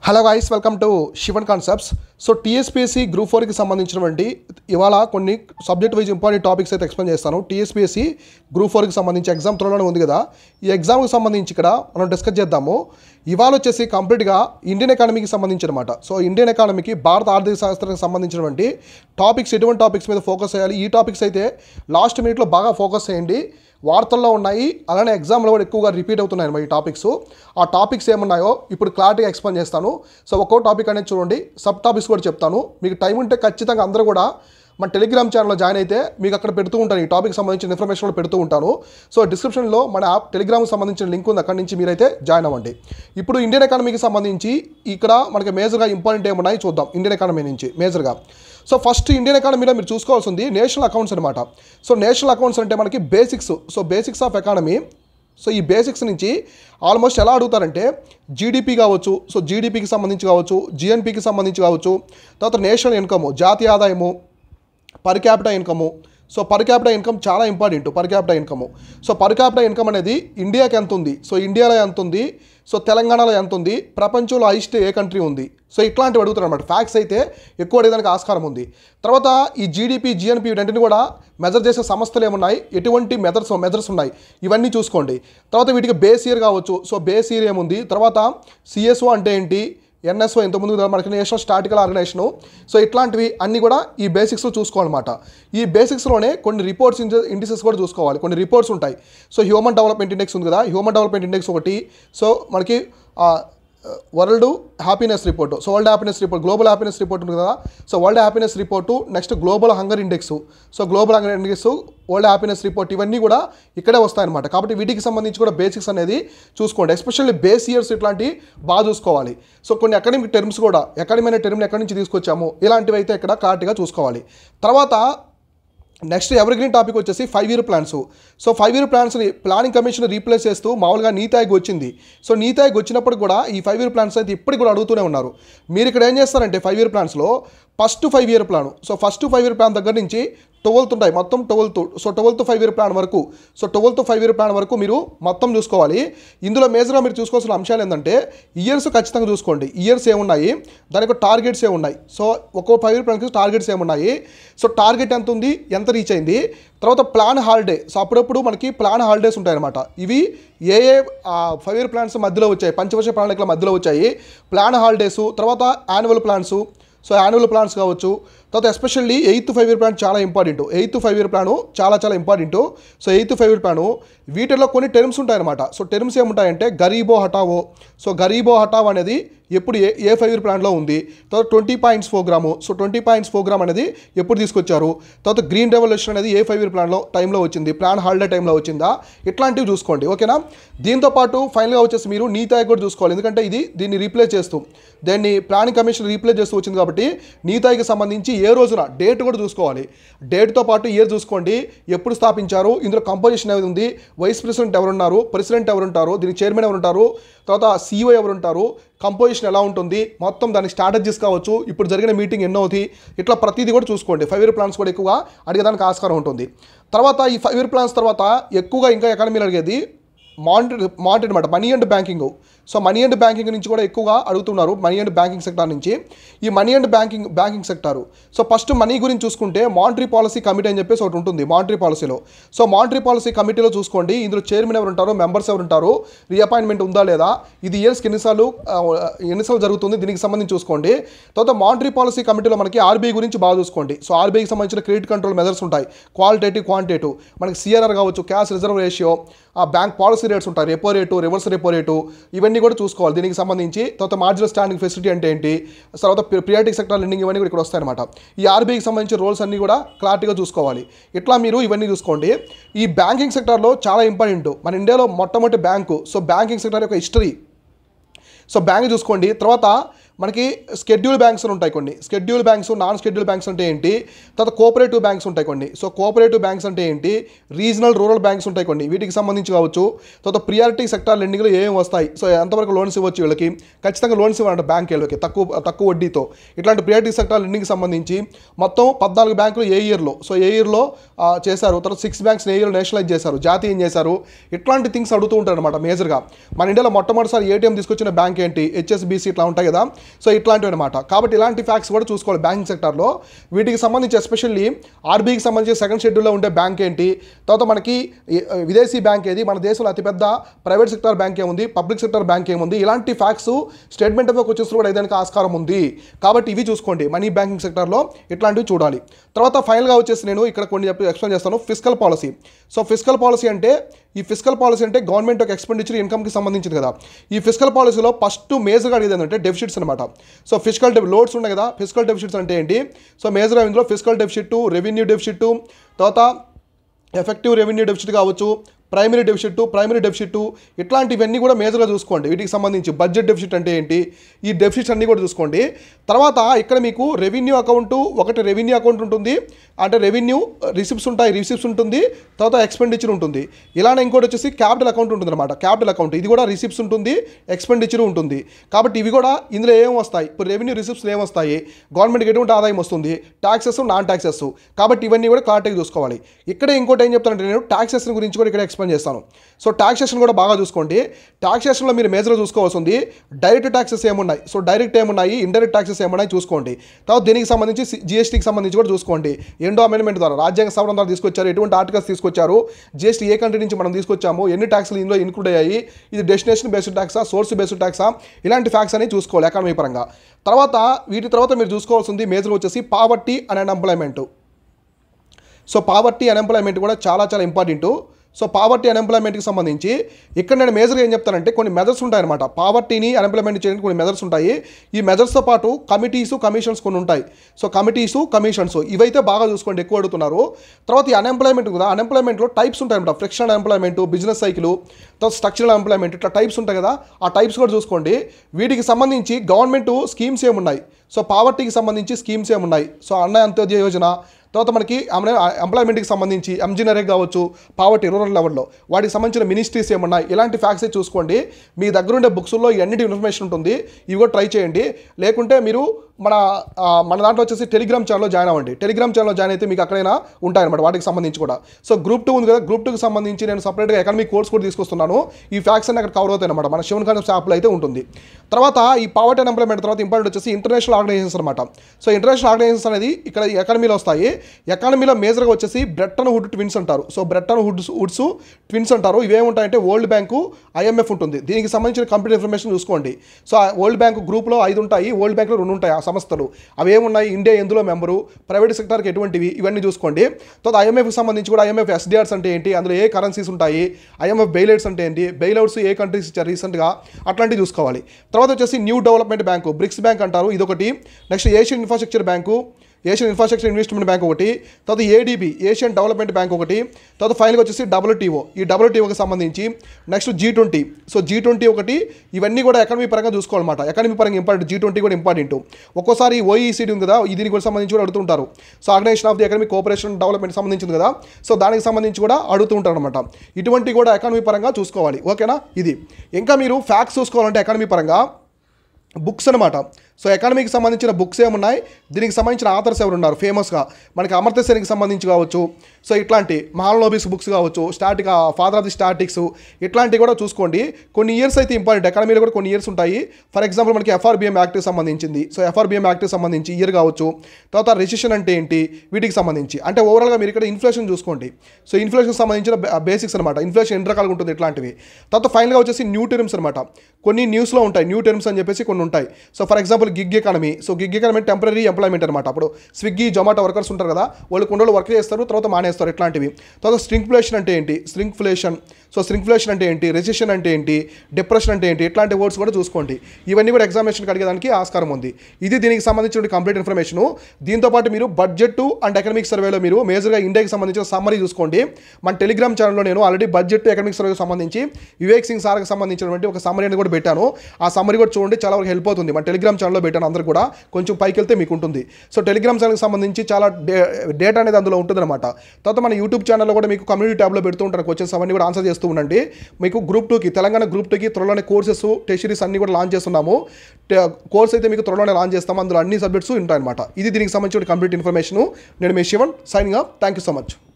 hello guys welcome to Shivan concepts so TSPSC group ఫోర్కి సంబంధించినటువంటి ఇవాళ కొన్ని సబ్జెక్ట్ వైజ్ ఇంపార్టెంట్ టాపిక్స్ అయితే ఎక్స్ప్లెయిన్ చేస్తాను టీఎస్పీఎస్సీ గ్రూప్ ఫోర్కి సంబంధించి ఎగ్జామ్ త్వరలోనే ఉంది కదా ఈ ఎగ్జామ్కి సంబంధించి ఇక్కడ మనం డిస్కస్ చేద్దాము ఇవాళ వచ్చేసి కంప్లీట్గా ఇండియన్ ఎకానమీకి సంబంధించి అనమాట సో ఇండియన్ ఎకానమీకి భారత ఆర్థిక శాస్త్రానికి సంబంధించినటువంటి టాపిక్స్ ఎటువంటి టాపిక్స్ మీద ఫోకస్ చేయాలి ఈ టాపిక్స్ అయితే లాస్ట్ మినిట్లో బాగా ఫోకస్ చేయండి వార్తల్లో ఉన్నాయి అలానే ఎగ్జామ్లో కూడా ఎక్కువగా రిపీట్ అవుతున్నాయి అన్నమాట ఈ టాపిక్స్ ఆ టాపిక్స్ ఏమున్నాయో ఇప్పుడు క్లారిటీగా ఎక్స్ప్లెయిన్ చేస్తాను సో ఒక్కో టాపిక్ అనేది చూడండి సబ్ టాపిక్స్ కూడా చెప్తాను మీకు టైం ఉంటే ఖచ్చితంగా అందరూ కూడా మన టెలిగ్రామ్ ఛానల్లో జాయిన్ అయితే మీకు అక్కడ పెడుతూ ఉంటాను ఈ టాపిక్ సంబంధించిన ఇన్ఫర్మేషన్ కూడా పెడుతూ ఉంటాను సో డిస్క్రిప్షన్లో మన యాప్ టెలిగ్రామ్కి సంబంధించిన లింక్ ఉంది అక్కడి నుంచి మీరైతే జాయిన్ అవ్వండి ఇప్పుడు ఇండియన్ ఎకానమీకి సంబంధించి ఇక్కడ మనకి మేజర్గా ఇంపార్టెంట్ ఏమున్నాయి చూద్దాం ఇండియన్ ఎకానమీ నుంచి మేజర్గా సో ఫస్ట్ ఇండియన్ ఎకానమీలో మీరు చూసుకోవాల్సింది నేషనల్ అకౌంట్స్ అనమాట సో నేషనల్ అకౌంట్స్ అంటే మనకి basics so basics of economy so ఈ బేసిక్స్ నుంచి ఆల్మోస్ట్ ఎలా అడుగుతారంటే జీడిపి కావచ్చు సో జీడిపికి సంబంధించి కావచ్చు జిఎన్పికి సంబంధించి కావచ్చు తర్వాత నేషనల్ ఇన్కమ్ జాతీయ ఆదాయము per capital income so per capital income చాలా important per capital income so per capital income అనేది ఇండియాకి ఎంత ఉంది సో ఇండియాలో ఎంత ఉంది సో తెలంగాణలో ఎంత ఉంది ప్రపంచంలో హైస్ట్ ఏ కంట్రీ ఉంది సో ఇట్లాంటివి అడుగుతారు అనమాట ఫ్యాక్ట్స్ అయితే ఎక్కువ అడిగడానికి ఆస్కారం ఉంది తర్వాత ఈ జీడిపి జిఎన్పి వీటన్నిటిని కూడా మెజర్ చేసే సంస్థలు ఏమున్నాయి ఎటువంటి మెజర్స్ మెజర్స్ ఉన్నాయి ఇవన్నీ చూసుకోండి తర్వాత వీటికి బేస్ ఇయర్ కావచ్చు సో బేస్ ఇయర్ ఏముంది తర్వాత సిఎస్ఓ అంటే ఏంటి ఎన్ఎస్ఓ ఇంతకుముందు కదా మనకి నేషనల్ స్టాటికల్ ఆర్గనైజేషను సో ఇట్లాంటివి అన్నీ కూడా ఈ బేసిక్స్లో చూసుకోవాలన్నమాట ఈ బేసిక్స్లోనే కొన్ని రిపోర్ట్స్ ఇండిసెస్ కూడా చూసుకోవాలి కొన్ని రిపోర్ట్స్ ఉంటాయి సో హ్యూమన్ డెవలప్మెంట్ ఇండెక్స్ ఉంది కదా హ్యూమన్ డెవలప్మెంట్ ఇండెక్స్ ఒకటి సో మనకి world happiness report so world happiness report global happiness report ఉంది కదా so world happiness report next global hunger index so global hunger index world happiness report ఇవన్నీ కూడా ఇక్కడే వస్తాయన్నమాట కాబట్టి వీటికి సంబంధించి కూడా బేసిక్స్ అనేది చూసుకోండి ఎస్పెషల్లీ బేస్ ఇయర్స్ ఇట్లాంటి బాగా చూసుకోవాలి సో కొన్ని అకాడమిక్ టర్మ్స్ కూడా అకాడమీ అనే టర్మ్ని ఎక్కడి నుంచి తీసుకొచ్చాము ఇలాంటివి అయితే ఇక్కడ క్లారిటీగా చూసుకోవాలి తర్వాత నెక్స్ట్ ఎవర్ గ్రీన్ టాపిక్ వచ్చేసి five year plans so five year ప్లాన్స్ని ప్లానింగ్ కమిషన్ రీప్లేస్ చేస్తూ మామూలుగా నీతి ఆయోగ్ వచ్చింది సో నీతి ఆయోగ్ వచ్చినప్పుడు కూడా ఈ ఫైవ్ ఇయర్ ప్లాన్స్ అయితే ఇప్పటికి కూడా అడుగుతూనే ఉన్నారు మీరు ఇక్కడ ఏం చేస్తారంటే ఫైవ్ ఇయర్ ప్లాన్స్లో first five year plan so first five year plan దగ్గర నుంచి ట్వెల్త్ ఉంటాయి మొత్తం twelfth so twelfth five year plan వరకు so twelfth five year plan వరకు మీరు మొత్తం చూసుకోవాలి ఇందులో మేజర్గా మీరు చూసుకోవాల్సిన అంశాలు ఏంటంటే ఇయర్స్ ఖచ్చితంగా చూసుకోండి ఇయర్స్ ఏమున్నాయి దానికి టార్గెట్స్ ఏమున్నాయి సో ఒక్కో ఫైవ్ ఇయర్ ప్లాన్కి టార్గెట్స్ ఏమున్నాయి సో టార్గెట్ ఎంత ఉంది ఎంత రీచ్ అయింది తర్వాత ప్లాన్ హాలిడే సో అప్పుడప్పుడు మనకి ప్లాన్ హాలిడేస్ ఉంటాయన్నమాట ఇవి ఏ ఏ ఫైవ్ ఇయర్ ప్లాన్స్ మధ్యలో వచ్చాయి పంచవర్ష ప్రణాళికల మధ్యలో వచ్చాయి ప్లాన్ హాలిడేస్ తర్వాత annual plans so annual plans కావచ్చు తర్వాత especially eighth five year plan చాలా important eighth five year plan చాలా చాలా important so eighth five year plan వీటిలో కొన్ని టర్మ్స్ ఉంటాయన్నమాట సో టర్మ్స్ ఏముంటాయంటే గరీబో హటావో సో గరీబో హటావో అనేది ఎప్పుడు ఏ ఏ ఫైవ్ ఇయర్ ప్లాన్లో ఉంది తర్వాత twenty points programme so twenty points programme అనేది ఎప్పుడు తీసుకొచ్చారు తర్వాత గ్రీన్ రెవల్యూషన్ అనేది ఏ ఫైవ్ ఇయర్ ప్లాన్లో టైంలో వచ్చింది ప్లాన్ హాలిడే టైంలో వచ్చిందా ఇట్లాంటివి చూసుకోండి ఓకేనా దీంతో పాటు ఫైనల్గా వచ్చేసి మీరు నీతి ఆయోగ్ కూడా చూసుకోవాలి ఎందుకంటే ఇది దీన్ని రీప్లేస్ చేస్తూ దాన్ని ప్లానింగ్ కమిషన్ రీప్లేస్ చేస్తూ వచ్చింది కాబట్టి నీతి ఆయోగ్కి సంబంధించి ఏ రోజున డేట్ కూడా చూసుకోవాలి డేట్తో పాటు ఇయర్ చూసుకోండి ఎప్పుడు స్థాపించారు ఇందులో కంపోజిషన్ ఏది ఉంది వైస్ ప్రెసిడెంట్ ఎవరున్నారు ప్రెసిడెంట్ ఎవరుంటారు దీనికి చైర్మన్ ఎవరుంటారు తర్వాత సీఓ ఎవరుంటారు కంపోజిషన్ ఎలా ఉంటుంది మొత్తం దాని స్ట్రాటజీస్ కావచ్చు ఇప్పుడు జరిగిన మీటింగ్ ఎన్నోది ఇట్లా ప్రతిదీ కూడా చూసుకోండి ఫైవ్ ఇయర్ ప్లాన్స్ కూడా ఎక్కువగా అడిగేదానికి ఆస్కారం ఉంటుంది తర్వాత ఈ ఫైవ్ ఇయర్ ప్లాన్స్ తర్వాత ఎక్కువగా ఇంకా ఎకానమీలో అడిగేది మానిటర్ మానిటర్ అనమాట money and banking so money and banking నుంచి కూడా ఎక్కువగా అడుగుతున్నారు మనీ అండ్ బ్యాంకింగ్ సెక్టార్ నుంచి ఈ money and banking banking sector so first money గురించి చూసుకుంటే మానిటరీ పాలసీ కమిటీ అని చెప్పేసి ఒకటి ఉంటుంది మానిటరీ పాలసీలో సో మానిటరీ పాలసీ కమిటీలో చూసుకోండి ఇందులో చైర్మన్ ఎవరు ఉంటారు మెంబర్స్ ఎవరు ఉంటారు రీఅపాయింట్మెంట్ ఉందా లేదా ఇది ఇయర్స్కి ఎన్నిసార్లు ఆ, ఎన్నిసార్లు జరుగుతుంది దీనికి సంబంధించి చూసుకోండి తర్వాత మానిటరీ పాలసీ కమిటీలో మనకి ఆర్బీఐ గురించి బాగా చూసుకోండి సో ఆర్బీఐకి సంబంధించిన క్రెడిట్ కంట్రోల్ మెజర్స్ ఉంటాయి క్వాలిటేటివ్ క్వాంటిటేటివ్ మనకి సిఆర్ఆర్ కావచ్చు క్యాష్ రిజర్వ్ రేషియో ఆ బ్యాంక్ పాలసీ రేట్స్ ఉంటాయి repo rate reverse repo rate ఇవన్నీ కూడా చూసుకోవాలి దీనికి సంబంధించి తర్వాత మార్జినల్ స్టాండింగ్ ఫెసిలిటీ అంటే ఏంటి తర్వాత ప్రియాటిక్ సెక్టర్ లెండింగ్ ఇవన్నీ కూడా ఇక్కడ వస్తాయన్నమాట ఈ ఆర్బీఐకి సంబంధించిన రోల్స్ అన్నీ కూడా క్లారిటీగా చూసుకోవాలి ఇట్లా మీరు ఇవన్నీ చూసుకోండి ఈ బ్యాంకింగ్ సెక్టార్లో చాలా ఇంపార్టెంట్ మన ఇండియాలో మొట్టమొదటి బ్యాంకు సో బ్యాంకింగ్ సెక్టార్ యొక్క హిస్టరీ సో బ్యాంక్ చూసుకోండి తర్వాత మనకి స్కెడ్యూల్ బ్యాంక్స్ అని ఉంటాయి కొన్ని schedule banks non schedule banks అంటే ఏంటి తర్వాత కోఆపరేటివ్ బ్యాంక్స్ ఉంటాయి కొన్ని సో కోఆపరేటివ్ బ్యాంక్స్ అంటే ఏంటి రీజనల్ రూరల్ బ్యాంక్స్ ఉంటాయి కొన్ని వీటికి సంబంధించి కావచ్చు తర్వాత ప్రియారిటీ సెక్టార్ లెండింగ్లో ఏం వస్తాయి సో ఎంతవరకు లోన్స్ ఇవ్వచ్చు వీళ్ళకి ఖచ్చితంగా లోన్స్ ఇవ్వాలంట బ్యాంక్ వీళ్ళకి తక్కువ తక్కువ వడ్డీతో ఇట్లాంటి ప్రియారిటీ సెక్టార్ లెండింగ్కి సంబంధించి మొత్తం పద్నాలుగు బ్యాంకులు ఏ ఇయర్లో సో ఏ ఇయర్లో ఆ, చేశారు తర్వాత సిక్స్ బ్యాంక్స్ ఏ ఇయర్లో నేషనలైజ్ చేశారు జాతీయం చేశారు ఇట్లాంటి థింగ్స్ అడుగుతూ ఉంటారు అనమాట మేజర్గా మన ఇండియాలో మొట్టమొదటిసారి ఏటీఎం తీసుకొచ్చిన బ్యాంక్ ఏంటి హెచ్ఎస్బీసీ ఇట్లా ఉంటాయి కదా సో ఇట్లాంటివి అనమాట కాబట్టి ఇలాంటి ఫ్యాక్ట్స్ కూడా చూసుకోవాలి బ్యాంకింగ్ సెక్టార్లో వీటికి సంబంధించి ఎస్పెషల్లీ ఆర్బీఐకి సంబంధించి సెకండ్ షెడ్యూల్లో ఉండే బ్యాంక్ ఏంటి తర్వాత మనకి ఈ- విదేశీ బ్యాంక్ ఏది మన దేశంలో అతిపెద్ద ప్రైవేట్ సెక్టర్ బ్యాంక్ ఏముంది పబ్లిక్ సెక్టర్ బ్యాంక్ ఏముంది ఇలాంటి ఫ్యాక్ట్స్ స్టేట్మెంట్ ఆఫ్ క్వశ్చన్స్ కూడా ఏదైనా ఆస్కారం ఉంది కాబట్టి ఇవి చూసుకోండి మనీ బ్యాంకింగ్ సెక్టార్లో ఇట్లాంటివి చూడాలి తర్వాత ఫైనల్గా వచ్చేసి నేను ఇక్కడ కొన్ని చెప్పి ఎక్స్ప్లెయిన్ చేస్తాను physical policy so physical policy అంటే ఈ ఫిజికల్ పాలసీ అంటే గవర్నమెంట్ యొక్క ఎక్స్పెండిచర్ ఇన్కమ్కి సంబంధించింది కదా ఈ ఫిజికల్ పాలసీలో ఫస్ట్ మేజర్గా అడిగేది ఏంటంటే డెఫిసిట్స్ అనమాట సో ఫిజికల్ డెఫి లోడ్స్ ఉన్నాయి కదా ఫిజికల్ డెఫిసిట్స్ అంటే ఏంటి సో మేజర్గా ఇందులో ఫిజికల్ డెఫిసిట్ రెవెన్యూ డెఫిసిట్ తర్వాత ఎఫెక్టివ్ రెవెన్యూ డెఫిసిట్ కావచ్చు ప్రైమరీ డెఫిసిట్ ప్రైమరీ డెఫిసిట్ ఇట్లాంటివన్నీ కూడా మేజర్గా చూసుకోండి వీటికి సంబంధించి బడ్జెట్ డెఫిసిట్ అంటే ఏంటి ఈ డెఫిసిట్స్ అన్నీ కూడా చూసుకోండి తర్వాత ఇక్కడ మీకు రెవెన్యూ అకౌంట్ ఒకటి రెవెన్యూ అకౌంట్ ఉంటుంది అంటే రెవెన్యూ రిసిప్ట్స్ ఉంటాయి రిసిప్ట్స్ ఉంటుంది తర్వాత ఎక్స్పెండిచర్ ఉంటుంది ఇలానే ఇంకోటి వచ్చేసి క్యాపిటల్ అకౌంట్ ఉంటుంది అనమాట క్యాపిటల్ అకౌంట్ ఇది కూడా రిసిప్ట్స్ ఉంటుంది ఎక్స్పెండిచర్ ఉంటుంది కాబట్టి ఇవి కూడా ఇందులో ఏం వస్తాయి ఇప్పుడు రెవెన్యూ రిసిప్ట్స్ ఏం వస్తాయి గవర్నమెంట్కి ఎటువంటి ఆదాయం వస్తుంది ట్యాక్సెస్ నాన్ ట్యాక్సెస్ కాబట్టి ఇవన్నీ కూడా క్లారిటీగా చూసుకోవాలి ఇక్కడే ఇంకోటి ఏం చెప్తానంటే నేను ట్యాక్సేషన్ గురించి కూడా ఇక్కడ ఎక్స్ప్లెయిన్ చేస్తాను సో ట్యాక్సేషన్ కూడా బాగా చూసుకోండి ట్యాక్సేషన్లో మీరు మేజర్గా చూసుకోవాల్సింది డైరెక్ట్ ట్యాక్సెస్ ఏమున్నాయి సో డైరెక్ట్ ఏమున్నాయి ఇండైరెక్ట్ ట్యాక్సెస్ ఏమున్నాయి చూసుకోండి తర్వాత దీనికి సంబంధించి జిఎస్టీకి సంబంధించి కూడా చూసుకోండి ఎండో అమెండ్మెంట్ ద్వారా రాజ్యాంగ సవరణ ద్వారా తీసుకొచ్చారు ఎటువంటి ఆర్టికల్స్ తీసుకొచ్చారు జిఎస్టీ ఏ కంట్రీ నుంచి మనం తీసుకొచ్చాము ఎన్ని ట్యాక్స్లు ఇందులో ఇన్క్లూడ్ అయ్యాయి ఇది డెస్టినేషన్ బేస్డ్ ట్యాక్సా సోర్స్ బేస్డ్ ట్యాక్సా ఇలాంటి ఫ్యాక్ట్స్ అనేవి చూసుకోవాలి ఎకానమీ పరంగా తర్వాత వీటి తర్వాత మీరు చూసుకోవాల్సింది మేజర్ వచ్చేసి poverty and unemployment so poverty unemployment కూడా చాలా చాలా ఇంపార్టెంట్ సో పావర్టీ అన్ఎంప్లాయ్మెంట్కి సంబంధించి ఇక్కడ నేను మేజర్గా ఏం చెప్తానంటే కొన్ని మెజర్స్ ఉంటాయన్నమాట పావర్టీని అన్ఎంప్లాయ్మెంట్ చేయడానికి కొన్ని మెజర్స్ ఉంటాయి ఈ మెజర్స్తో పాటు కమిటీసు కమిషన్స్ కొన్ని ఉంటాయి సో కమిటీసు కమిషన్స్ ఇవైతే బాగా చూసుకోండి ఎక్కువ అడుగుతున్నారు తర్వాత ఈ అన్ఎంప్లాయ్మెంట్ కదా అన్ఎంప్లాయ్మెంట్లో టైప్స్ ఉంటాయన్నమాట ఫ్రిక్షన్ అన్ఎంప్లాయ్మెంట్ బిజినెస్ సైకిల్ తర్వాత స్ట్రక్చరల్ అన్ఎంప్లాయ్మెంట్ ఇట్లా టైప్స్ ఉంటాయి కదా ఆ టైప్స్ కూడా చూసుకోండి వీటికి సంబంధించి గవర్నమెంట్ స్కీమ్స్ ఏమున్నాయి సో పావర్టీకి సంబంధించి స్కీమ్స్ ఏమున్నాయి సో అన్న అంత్యోదయ యోజన తర్వాత మనకి ఎంప్లాయ్మెంట్కి సంబంధించి ఎంజనీరింగ్ కావచ్చు పావర్టీ రూరల్ లెవెల్లో వాటికి సంబంధించిన మినిస్ట్రీస్ ఏమన్నాయి ఇలాంటి ఫ్యాక్ట్స్ చూసుకోండి మీ దగ్గర ఉండే బుక్స్లో ఎన్నిటి ఇన్ఫర్మేషన్ ఉంటుంది ఇవి కూడా ట్రై చేయండి లేకుంటే మీరు మన ఆ, మన దాంట్లో వచ్చేసి టెలిగ్రామ్ ఛానల్లో జాయిన్ అవ్వండి టెలిగ్రామ్ ఛానల్లో జాయిన్ అయితే మీకు అక్కడైనా ఉంటాయన్నమాట వాటికి సంబంధించి కూడా సో గ్రూప్ టూ ఉంది కదా గ్రూప్ టూకి సంబంధించి నేను సపరేట్గా ఎకనమిక్ కోర్స్ కూడా తీసుకొస్తున్నాను ఈ ఫ్యాక్ట్స్ అన్ని అక్కడ కవర్ అవుతాయి అనమాట మన శివన్ కాన్సెప్ట్ యాప్లో అయితే ఉంటుంది తర్వాత ఈ పావర్టీ అండ్ ఎంప్లాయ్మెంట్ తర్వాత ఇంపార్టెంట్ వచ్చేసి ఇంటర్నేషనల్ ఆర్గనైజేషన్స్ అనమాట సో ఇంటర్నేషనల్ ఆర్గనైజేషన్స్ అనేది ఇక్కడ ఎకానమీలో వస్తాయి ఎకానమీలో మేజర్గా వచ్చేసి బ్రెట్టన్ హుడ్ ట్విన్స్ అంటారు so Bretton hoods woods twins అంటారు ఇవేముంటాయంటే వరల్డ్ బ్యాంకు ఐఎంఎఫ్ ఉంటుంది దీనికి సంబంధించిన కంప్లీట్ ఇన్ఫర్మేషన్ చూసుకోండి సో ఆ వరల్డ్ బ్యాంక్ గ్రూప్లో ఐదు ఉంటాయి వరల్డ్ బ్యాంక్లో రెండు ఉంటాయి ఆ సంస్థలు అవి ఏమున్నాయి ఇండియా ఎందులో మెంబరు ప్రైవేట్ సెక్టార్కి ఎటువంటివి ఇవన్నీ చూసుకోండి తర్వాత ఐఎంఎఫ్కి సంబంధించి కూడా ఐఎంఎఫ్ ఎస్డిఆర్స్ అంటే ఏంటి అందులో ఏ కరెన్సీస్ ఉంటాయి ఐఎంఎఫ్ బెయిలౌట్స్ అంటే ఏంటి బెయిలౌట్స్ ఏ కంట్రీస్ ఇచ్చారు రీసెంట్గా అట్లాంటివి చూసుకోవాలి తర్వాత వచ్చేసి new development bank BRICS bank అంటారు ఇదొకటి next Asian infrastructure bank Asian infrastructure investment bank ఒకటి తర్వాత ఏడీబీ ఏషియన్ డెవలప్మెంట్ బ్యాంక్ ఒకటి తర్వాత ఫైనల్గా వచ్చేసి డబ్ల్యూటీఓ ఈ డబ్ల్యూటీఓకి సంబంధించి next G twenty so G twenty ఒకటి ఇవన్నీ కూడా ఎకనమీ పరంగా చూసుకోవాలన్నమాట ఎకనమీ పరంగా ఇంపార్టెంట్ జీ ట్వంటీ కూడా ఇంపార్టెంట్ ఒక్కోసారి ఓఈసీడీ ఉంది కదా దీనికి కూడా సంబంధించి కూడా అడుగుతుంటారు so organisation of the economic cooperation development సంబంధించింది కదా సో దానికి సంబంధించి కూడా అడుగుతూ ఉంటారు అనమాట ఇటువంటి కూడా ఎకనమీ పరంగా చూసుకోవాలి ఓకేనా ఇది ఇంకా మీరు ఫ్యాక్ట్స్ చూసుకోవాలంటే ఎకనమీ పరంగా బుక్స్ అనమాట సో ఎకానమీకి సంబంధించిన బుక్స్ ఏమున్నాయి దీనికి సంబంధించిన ఆథర్స్ ఎవరు ఉన్నారు ఫేమస్గా మనకి అమర్త్య సేనికి సంబంధించి కావచ్చు సో ఇట్లాంటి మహాలనోబిస్ బుక్స్ కావచ్చు static father of the statics ఇట్లాంటివి కూడా చూసుకోండి కొన్ని ఇయర్స్ అయితే ఇంపార్టెంట్ ఎకానమీలో కూడా కొన్ని ఇయర్స్ ఉంటాయి ఫర్ ఎగ్జాంపుల్ మనకి ఎఫ్ఆర్బిఎం యాక్ట్కి సంబంధించింది సో ఎఫ్ఆర్బిఎం యాక్ట్కి సంబంధించి ఇయర్ కావచ్చు తర్వాత రెసిషన్ అంటే ఏంటి వీటికి సంబంధించి అంటే ఓవరాల్గా మీరు ఇక్కడ ఇన్ఫ్లేషన్ చూసుకోండి సో ఇన్ఫ్లేషన్ సంబంధించిన బేసిక్స్ అనమాట ఇన్ఫ్లేషన్ ఎన్ని రకాలుగా ఉంటుంది ఇట్లాంటివి తర్వాత ఫైనల్గా వచ్చేసి న్యూ టర్మ్స్ అనమాట కొన్ని న్యూస్లో ఉంటాయి న్యూ టర్మ్స్ అని చెప్పేసి కొన్ని ఉంటాయి so for example gig economy so gig economy temporary employment అనమాట అప్పుడు స్విగ్గీ జొమాటో వర్కర్స్ ఉంటారు కదా వాళ్ళు కొన్ని రోజులు వర్క్ చేస్తారు తర్వాత మానేస్తారు ఇట్లాంటివి తర్వాత స్ట్రింగ్ఫ్లేషన్ అంటే ఏంటి స్ట్రింగ్ఫ్లేషన్ సో స్ట్రింగ్ఫ్లేషన్ అంటే ఏంటి రెసిషన్ అంటే ఏంటి డిప్రెషన్ అంటే ఏంటి ఇట్లాంటి వర్డ్స్ కూడా చూసుకోండి ఇవన్నీ కూడా ఎగ్జామినేషన్కి అడిగేదానికి ఆస్కారం ఉంది ఇది దీనికి సంబంధించిన కంప్లీట్ ఇన్ఫర్మేషన్ దీంతో పాటు మీరు బడ్జెట్ అండ్ ఎకనామిక్ సర్వేలో మీరు మేజర్గా ఇండియాకి సంబంధించిన సమ్మరీ చూసుకోండి మన టెలిగ్రామ్ ఛానల్లో నేను ఆల్రెడీ బడ్జెట్ ఎకనామిక్ సర్వేకి సంబంధించి వివేక్ సింగ్ సార్కి సంబంధించినటువంటి ఒక సమ్మరీ అనేది కూడా పెట్టాను ఆ సమ్మరీ కూడా చూడండి చాలా వరకు హెల్ప్ అవుతుంది మన టెలిగ్రామ్ ఛానల్లో పెట్టాను అందరూ కూడా కొంచెం పైకి వెళ్తే మీకు ఉంటుంది సో టెలిగ్రామ్ ఛానల్కి సంబంధించి చాలా డేటా అనేది అందులో ఉంటుందన్నమాట తర్వాత మన యూట్యూబ్ ఛానల్లో కూడా మీకు కమ్యూనిటీ ట్యాబ్లో పెడుతూ ఉంటారు క్వశ్చన్స్ అవన్నీ కూడా ఆన్సర్ చేస్తూ ఉండండి మీకు గ్రూప్ టూకి తెలంగాణ గ్రూప్ టూకి త్వరలోనే కోర్సెస్ టెస్ట్ సిరీస్ అన్ని కూడా లాంచ్ చేస్తున్నాము కోర్స్ అయితే మీకు త్వరలోనే లాంచ్ చేస్తాము అందులో అన్ని సబ్జెక్ట్స్ ఉంటాయన్నమాట ఇది దీనికి సంబంధించిన కంప్లీట్ ఇన్ఫర్మేషన్ నేను మీ Shivan signing up thank you so much